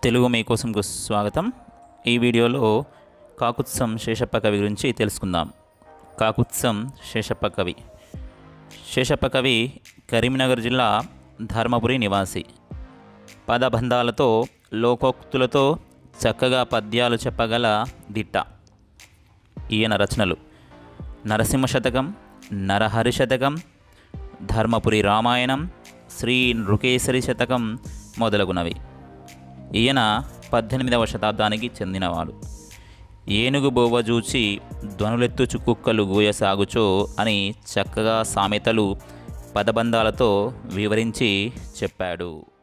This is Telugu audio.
తెలుగు మీకోసంకు స్వాగతం ఈ వీడియోలో కాకుత్సం శేషప్ప కవి గురించి తెలుసుకుందాం కాకుత్సం శేషప్ప కవి శేషప్ప కవి కరీంనగర్ జిల్లా ధర్మపురి నివాసి పదబంధాలతో లోకోక్తులతో చక్కగా పద్యాలు చెప్పగల దిట్ట ఈయన రచనలు నరసింహ శతకం నరహరి శతకం ధర్మపురి రామాయణం శ్రీ నృకేసరి శతకం మొదలగునవి ఈయన పద్దెనిమిదవ శతాబ్దానికి చెందినవాడు ఏనుగు బోవ చూచి ధ్వనులెత్తు చుక్కుక్కలు గూయసాగుచో అని చక్కగా సామెతలు పదబంధాలతో వివరించి చెప్పాడు